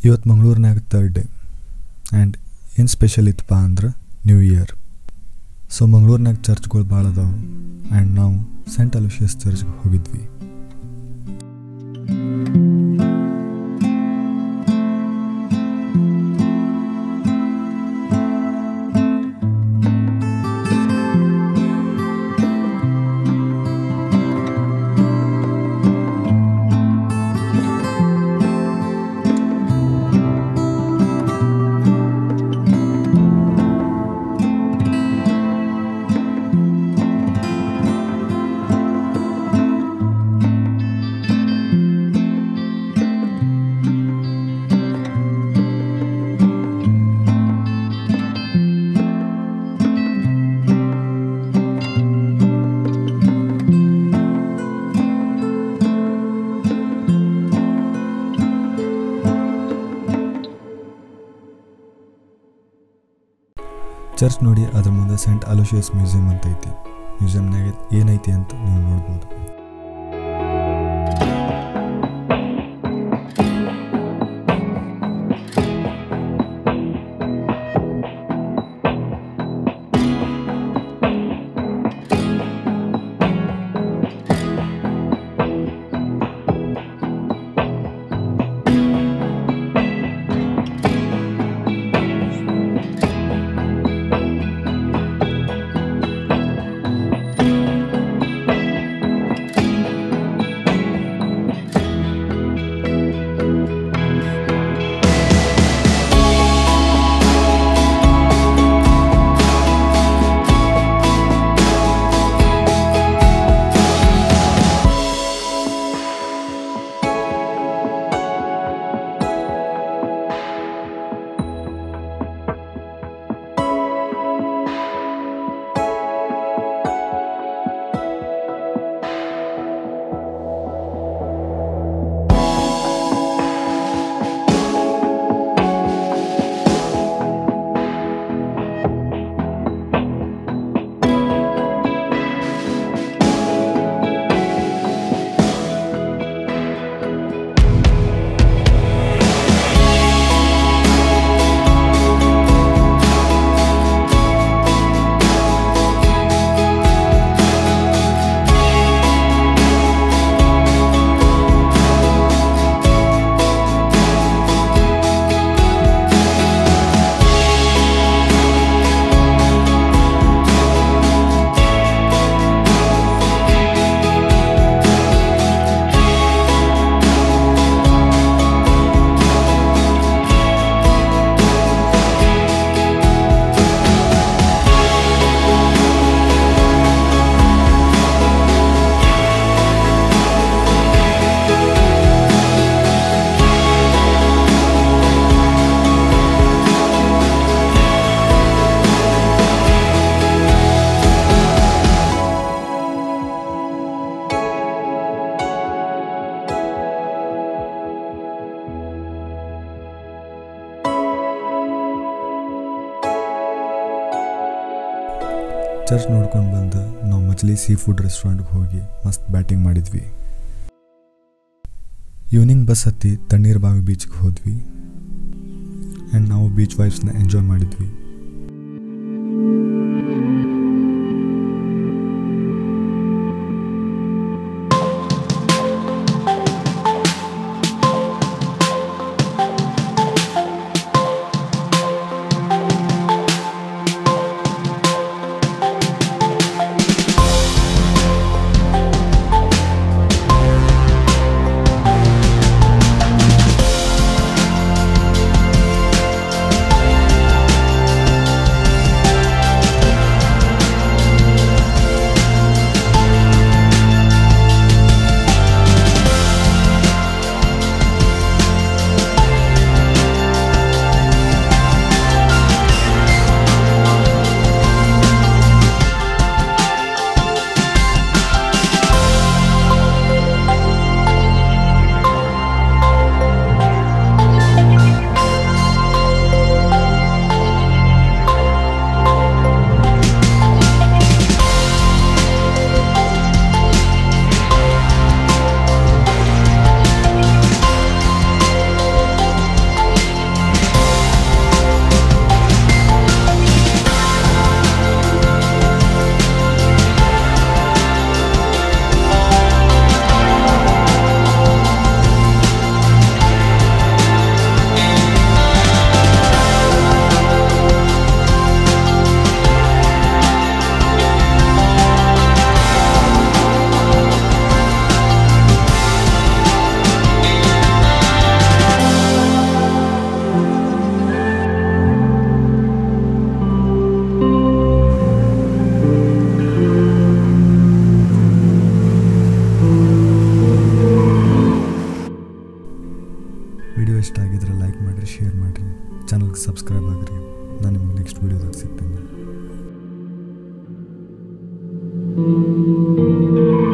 ಇವತ್ತು ಮಂಗಳೂರಿನಾಗ third day and ಏನು ಸ್ಪೆಷಲ್ ಇತ್ತಪ್ಪ ಅಂದ್ರೆ ನ್ಯೂ ಇಯರ್ ಸೊ ಮಂಗಳೂರಿನಾಗ ಚರ್ಚ್ಗಳು ಭಾಳ ಅದಾವು ಆ್ಯಂಡ್ ನಾವು ಸೆಂಟ್ ಅಲೋಷಿಯಸ್ ಚರ್ಚ್ಗೆ ಹೋಗಿದ್ವಿ ಚರ್ಚ್ ನೋಡಿ ಅದ್ರ ಮುಂದೆ ಸೆಂಟ್ ಅಲೋಷಿಯಸ್ ಮ್ಯೂಸಿಯಂ ಅಂತ ಐತಿ ಮ್ಯೂಸಿಯಂನಾಗ ಏನೈತಿ ಅಂತ ನೀವು ನೋಡ್ಬೋದು ಚರ್ಚ್ ನೋಡ್ಕೊಂಡು ಬಂದು ನಾವು ಮಚ್ಲಿ ಸೀ ಫುಡ್ ರೆಸ್ಟೋರೆಂಟ್ಗೆ ಹೋಗಿ ಮಸ್ತ್ ಬ್ಯಾಟಿಂಗ್ ಮಾಡಿದ್ವಿ ಈವ್ನಿಂಗ್ ಬಸ್ ಹತ್ತಿ ತಣ್ಣೀರ್ ಬಾವಿ ಬೀಚ್ಗೆ ಹೋದ್ವಿ ಆ್ಯಂಡ್ ನಾವು ಬೀಚ್ ವೈಬ್ಸ್ನ ಎಂಜಾಯ್ ಮಾಡಿದ್ವಿ ಿ ವಿಡಿಯೋ ಇಷ್ಟ ಆಗಿದ್ರೆ ಲೈಕ್ ಮಾಡಿರಿ ಶೇರ್ ಮಾಡಿರಿ ಚಾನಲ್ಗೆ ಸಬ್ಸ್ಕ್ರೈಬ್ ಆಗಿರಿ ನಾನು ನಿಮ್ಗೆ ನೆಕ್ಸ್ಟ್ ವೀಡಿಯೋದಾಗ ಸಿಗ್ತೇನೆ